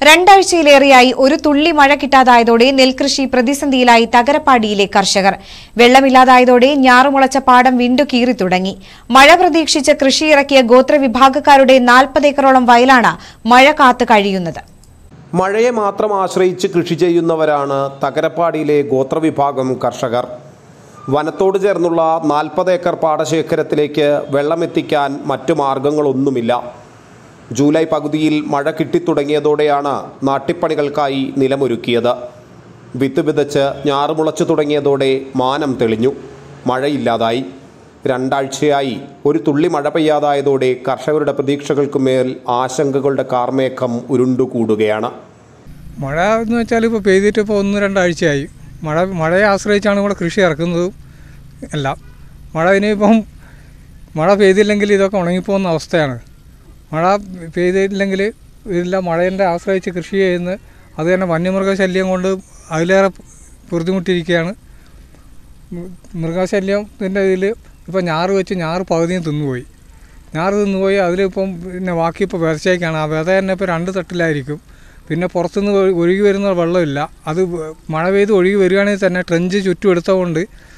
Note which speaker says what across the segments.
Speaker 1: രണ്ടാഴ്ചയിലേറെയായി ഒരു തുള്ളി മഴ കിട്ടാതായതോടെ നെൽകൃഷി പ്രതിസന്ധിയിലായി തകരപ്പാടിയിലെ കർഷകർ വെള്ളമില്ലാതായതോടെ ഞാറുമുളച്ച പാടം വീണ്ടു കീറി തുടങ്ങി മഴ പ്രതീക്ഷിച്ച് കൃഷിയിറക്കിയ ഗോത്രവിഭാഗക്കാരുടെ നാൽപ്പത് ഏക്കറോളം വയലാണ് മഴ കാത്ത് കഴിയുന്നത്
Speaker 2: മഴയെ മാത്രം ആശ്രയിച്ച് കൃഷി ചെയ്യുന്നവരാണ് തകരപ്പാടിയിലെ ഗോത്രവിഭാഗം കർഷകർ വനത്തോട് ചേർന്നുള്ള നാൽപ്പത് ഏക്കർ പാടശേഖരത്തിലേക്ക് വെള്ളമെത്തിക്കാൻ മറ്റു മാർഗങ്ങളൊന്നുമില്ല ജൂലൈ പകുതിയിൽ മഴ കിട്ടിത്തുടങ്ങിയതോടെയാണ് നാട്ടിപ്പണികൾക്കായി നിലമൊരുക്കിയത് വിത്ത് വിതച്ച് ഞാറുമുളച്ചു തുടങ്ങിയതോടെ മാനം തെളിഞ്ഞു മഴയില്ലാതായി രണ്ടാഴ്ചയായി ഒരു തുള്ളി മഴ പെയ്യാതായതോടെ കർഷകരുടെ പ്രതീക്ഷകൾക്കു മേൽ ആശങ്കകളുടെ കാർമേഘം ഉരുണ്ടുകൂടുകയാണ്
Speaker 3: മഴ എന്ന് വെച്ചാൽ ഇപ്പോൾ പെയ്തിട്ട് ഇപ്പോൾ ഒന്ന് രണ്ടാഴ്ചയായി മഴ മഴയെ ആശ്രയിച്ചാണ് ഇവിടെ കൃഷി ഇറക്കുന്നതും എല്ലാം മഴ ഇനിയിപ്പം മഴ പെയ്തില്ലെങ്കിൽ ഇതൊക്കെ ഉണങ്ങിപ്പോകുന്ന അവസ്ഥയാണ് മഴ പെയ്തില്ലെങ്കിൽ ഇതെല്ലാം മഴേൻ്റെ ആശ്രയിച്ച് കൃഷി ചെയ്യുന്ന അത് തന്നെ വന്യമൃഗശല്യം കൊണ്ട് അതിലേറെ ബുദ്ധിമുട്ടിയിരിക്കുകയാണ് മൃ- മൃഗശല്യത്തിൻ്റെ ഇതിൽ ഇപ്പോൾ ഞാറ് വെച്ച് ഞാറ് പകുതിയും തിന്നുപോയി ഞാറ് തിന്നുപോയി അതിലിപ്പം പിന്നെ ബാക്കി ഇപ്പോൾ വിതച്ചേക്കാണ് ആ വിത തന്നെ ഇപ്പോൾ രണ്ട് തട്ടിലായിരിക്കും പിന്നെ പുറത്തുനിന്ന് ഒഴു- ഒഴുകി വരുന്ന വെള്ളമില്ല അത് വ- മഴ പെയ്ത് ഒഴുകി വരികയാണെങ്കിൽ തന്നെ ട്രെഞ്ച് ചുറ്റും എടുത്തതുകൊണ്ട്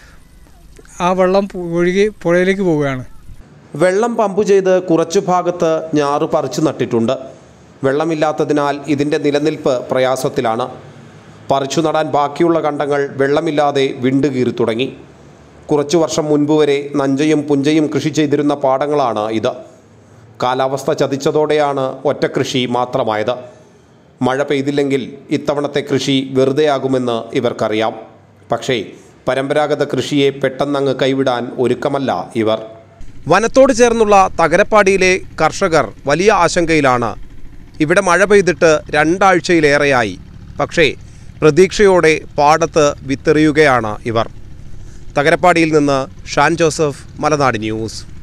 Speaker 3: ആ വെള്ളം പു- ഒഴുകി പുഴയിലേക്ക് പോവുകയാണ്
Speaker 2: വെള്ളം പമ്പ് ചെയ്ത് കുറച്ചു ഭാഗത്ത് ഞാറ് പറിച്ചു നട്ടിട്ടുണ്ട് വെള്ളമില്ലാത്തതിനാൽ ഇതിൻ്റെ നിലനിൽപ്പ് പ്രയാസത്തിലാണ് പറിച്ചു നടാൻ ബാക്കിയുള്ള കണ്ടങ്ങൾ വെള്ളമില്ലാതെ വിണ്ടുകീറി തുടങ്ങി കുറച്ചു വർഷം മുൻപ് വരെ നഞ്ചയും പുഞ്ചയും കൃഷി ചെയ്തിരുന്ന പാടങ്ങളാണ് ഇത് കാലാവസ്ഥ ചതിച്ചതോടെയാണ് ഒറ്റക്കൃഷി മാത്രമായത് മഴ പെയ്തില്ലെങ്കിൽ ഇത്തവണത്തെ കൃഷി വെറുതെയാകുമെന്ന് ഇവർക്കറിയാം പക്ഷേ പരമ്പരാഗത കൃഷിയെ പെട്ടെന്നങ്ങ് കൈവിടാൻ ഒരുക്കമല്ല ഇവർ വനത്തോട് ചേർന്നുള്ള തകരപ്പാടിയിലെ കർഷകർ വലിയ ആശങ്കയിലാണ് ഇവിടെ മഴ പെയ്തിട്ട് രണ്ടാഴ്ചയിലേറെയായി പക്ഷേ പ്രതീക്ഷയോടെ പാടത്ത് വിത്തെറിയുകയാണ് ഇവർ തകരപ്പാടിയിൽ നിന്ന് ഷാൻ ജോസഫ് മലനാട് ന്യൂസ്